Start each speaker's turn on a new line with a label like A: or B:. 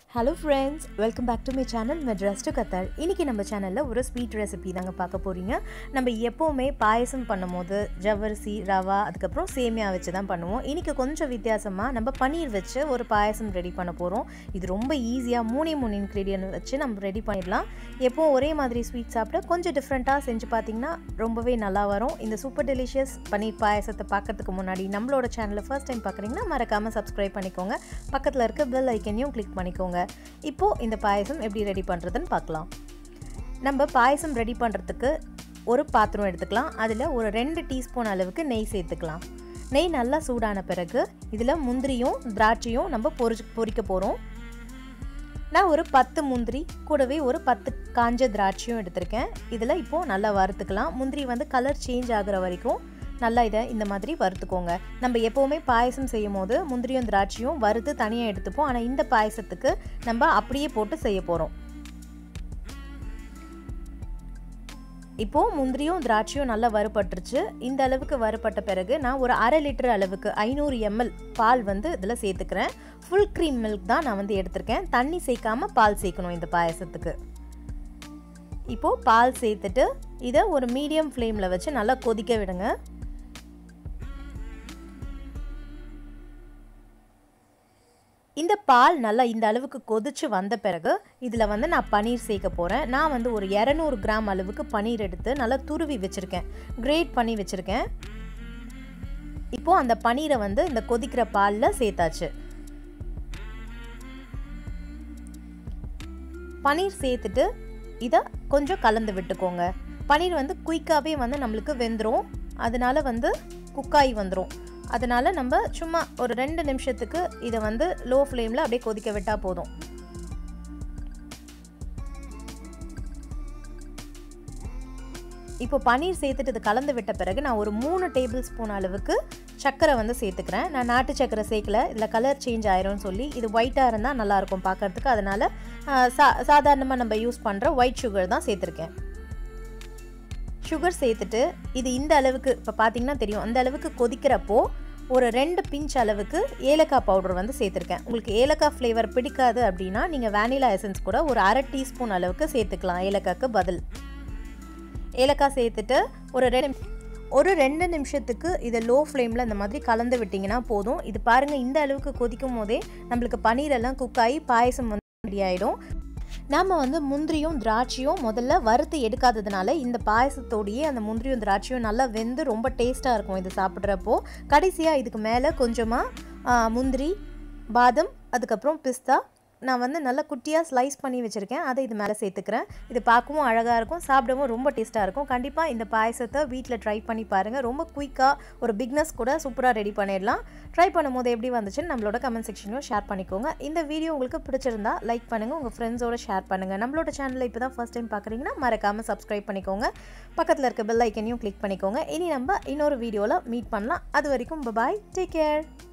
A: hello friends welcome back to my channel Madras to Qatar இன்றைக்கி நம்ம சேனலில் ஒரு ஸ்வீட் ரெசிபி தாங்க பார்க்க போகிறீங்க நம்ம எப்போவுமே பாயசம் பண்ணும்போது ஜவ்வரிசி ரவா அதுக்கப்புறம் சேமியா வச்சு தான் பண்ணுவோம் இன்றைக்கி கொஞ்சம் வித்தியாசமாக நம்ம பன்னீர் வச்சு ஒரு பாயசம் ரெடி பண்ண போகிறோம் இது ரொம்ப ஈஸியாக மூணே மூணு இன்க்ரீடியன்ட் வச்சு நம்ம ரெடி பண்ணிடலாம் எப்போவும் ஒரே மாதிரி ஸ்வீட் சாப்பிட கொஞ்சம் டிஃப்ரெண்ட்டாக செஞ்சு பார்த்தீங்கன்னா ரொம்பவே நல்லா வரும் இந்த சூப்பர் டெலிஷியஸ் பன்னீர் பாயசத்தை பார்க்கறதுக்கு முன்னாடி நம்மளோட சேனலை ஃபர்ஸ்ட் டைம் பார்க்குறீங்கன்னா மறக்காமல் சப்ஸ்கிரைப் பண்ணிக்கோங்க பக்கத்தில் இருக்க பெல் ஐக்கனையும் கிளிக் பண்ணிக்கோங்க இப்போது இந்த பாயசம் எப்படி ரெடி பண்ணுறதுன்னு பார்க்கலாம் நம்ம பாயசம் ரெடி பண்ணுறதுக்கு ஒரு பாத்திரம் எடுத்துக்கலாம் அதில் ஒரு ரெண்டு டீஸ்பூன் அளவுக்கு நெய் சேர்த்துக்கலாம் நெய் நல்லா சூடான பிறகு இதில் முந்திரியும் திராட்சையும் நம்ம பொரி பொரிக்க போகிறோம் நான் ஒரு பத்து முந்திரி கூடவே ஒரு பத்து காஞ்ச திராட்சையும் எடுத்திருக்கேன் இதில் இப்போது நல்லா வறுத்துக்கலாம் முந்திரி வந்து கலர் சேஞ்ச் ஆகிற வரைக்கும் நல்லா இதை இந்த மாதிரி வறுத்துக்கோங்க நம்ம எப்போவுமே பாயசம் செய்யும் போது முந்திரியும் திராட்சையும் வறுத்து தனியாக எடுத்துப்போம் ஆனால் இந்த பாயசத்துக்கு நம்ம அப்படியே போட்டு செய்ய போகிறோம் இப்போது முந்திரியும் திராட்சையும் நல்லா வறுபட்டுருச்சு இந்த அளவுக்கு வறுபட்ட பிறகு நான் ஒரு அரை லிட்டர் அளவுக்கு ஐநூறு எம்எல் பால் வந்து இதில் சேர்த்துக்கிறேன் ஃபுல் க்ரீம் மில்க் தான் நான் வந்து எடுத்திருக்கேன் தண்ணி சேர்க்காம பால் சேர்க்கணும் இந்த பாயசத்துக்கு இப்போது பால் சேர்த்துட்டு இதை ஒரு மீடியம் ஃப்ளேமில் வச்சு நல்லா கொதிக்க விடுங்க இந்த பால் நல்லா இந்த அளவுக்கு கொதிச்சு வந்த பிறகு இதில் வந்து நான் பன்னீர் சேர்க்க போகிறேன் நான் வந்து ஒரு இரநூறு கிராம் அளவுக்கு பன்னீர் எடுத்து நல்லா துருவி வச்சுருக்கேன் கிரேட் பண்ணி வச்சுருக்கேன் இப்போது அந்த பன்னீரை வந்து இந்த கொதிக்கிற பாலில் சேர்த்தாச்சு பன்னீர் சேர்த்துட்டு இதை கொஞ்சம் கலந்து விட்டுக்கோங்க பன்னீர் வந்து குயிக்காகவே வந்து நம்மளுக்கு வெந்துடும் அதனால வந்து குக்காய் வந்துடும் அதனால் நம்ம சும்மா ஒரு ரெண்டு நிமிஷத்துக்கு இதை வந்து லோ ஃப்ளேமில் அப்படியே கொதிக்க விட்டால் போதும் இப்போ பன்னீர் சேர்த்துட்டு இது கலந்து விட்ட பிறகு நான் ஒரு மூணு டேபிள் ஸ்பூன் அளவுக்கு சர்க்கரை வந்து சேர்த்துக்கிறேன் நான் நாட்டு சர்க்கரை சேர்க்கல இதில் கலர் சேஞ்ச் ஆயிரும்னு சொல்லி இது ஒயிட்டாக இருந்தால் நல்லாயிருக்கும் பார்க்குறதுக்கு அதனால் சா சாதாரணமாக நம்ம யூஸ் பண்ணுற ஒயிட் சுகர் தான் சேர்த்துருக்கேன் சுகர் சேர்த்துட்டு இது இந்த அளவுக்கு இப்போ பார்த்தீங்கன்னா தெரியும் அந்த அளவுக்கு கொதிக்கிறப்போ ஒரு ரெண்டு பிஞ்ச் அளவுக்கு ஏலக்காய் பவுடர் வந்து சேர்த்துருக்கேன் உங்களுக்கு ஏலக்காய் ஃப்ளேவர் பிடிக்காது அப்படின்னா நீங்கள் வேனிலா எசன்ஸ் கூட ஒரு அரை டீஸ்பூன் அளவுக்கு சேர்த்துக்கலாம் ஏலக்காய்க்கு பதில் ஏலக்காய் சேர்த்துட்டு ஒரு ரெண்டு ஒரு ரெண்டு நிமிஷத்துக்கு இதை லோ ஃப்ளேமில் இந்த மாதிரி கலந்து விட்டிங்கன்னா போதும் இது பாருங்கள் இந்த அளவுக்கு கொதிக்கும் போதே நம்மளுக்கு பன்னீரெல்லாம் குக் ஆகி பாயசம் வந்து ரெடி ஆகிடும் நாம் வந்து முந்திரியும் திராட்சையும் முதல்ல வறுத்து எடுக்காததுனால இந்த பாயசத்தோடையே அந்த முந்திரியும் திராட்சையும் நல்லா வெந்து ரொம்ப டேஸ்ட்டாக இருக்கும் இது சாப்பிட்றப்போ கடைசியாக இதுக்கு மேலே கொஞ்சமாக முந்திரி பாதம் அதுக்கப்புறம் பிஸ்தா நான் வந்து நல்லா குட்டியாக ஸ்லைஸ் பண்ணி வச்சுருக்கேன் அதை இது மேலே சேர்த்துக்கிறேன் இது பார்க்கவும் அழகாக இருக்கும் சாப்பிடவும் ரொம்ப டேஸ்ட்டாக இருக்கும் கண்டிப்பாக இந்த பாயசத்தை வீட்டில் ட்ரை பண்ணி பாருங்கள் ரொம்ப குயிக்காக ஒரு பிக்னஸ் கூட சூப்பராக ரெடி பண்ணிடலாம் ட்ரை பண்ணும்போது எப்படி வந்துச்சுன்னு நம்மளோட கமெண்ட் செக்ஷனையும் ஷேர் பண்ணிக்கோங்க இந்த வீடியோ உங்களுக்கு பிடிச்சிருந்தா லைக் பண்ணுங்கள் உங்கள் ஃப்ரெண்ட்ஸோட ஷேர் பண்ணுங்கள் நம்மளோட சேனலில் இப்போ தான் ஃபஸ்ட் டைம் பார்க்குறீங்கன்னா மறக்காமல் சப்ஸ்கிரைப் பண்ணிக்கோங்க பக்கத்தில் இருக்க பெல் ஐக்கனையும் கிளிக் பண்ணிக்கோங்க இனி நம்ம இன்னொரு வீடியோவில் மீட் பண்ணலாம் அது வரைக்கும் பாய் டேக் கேர்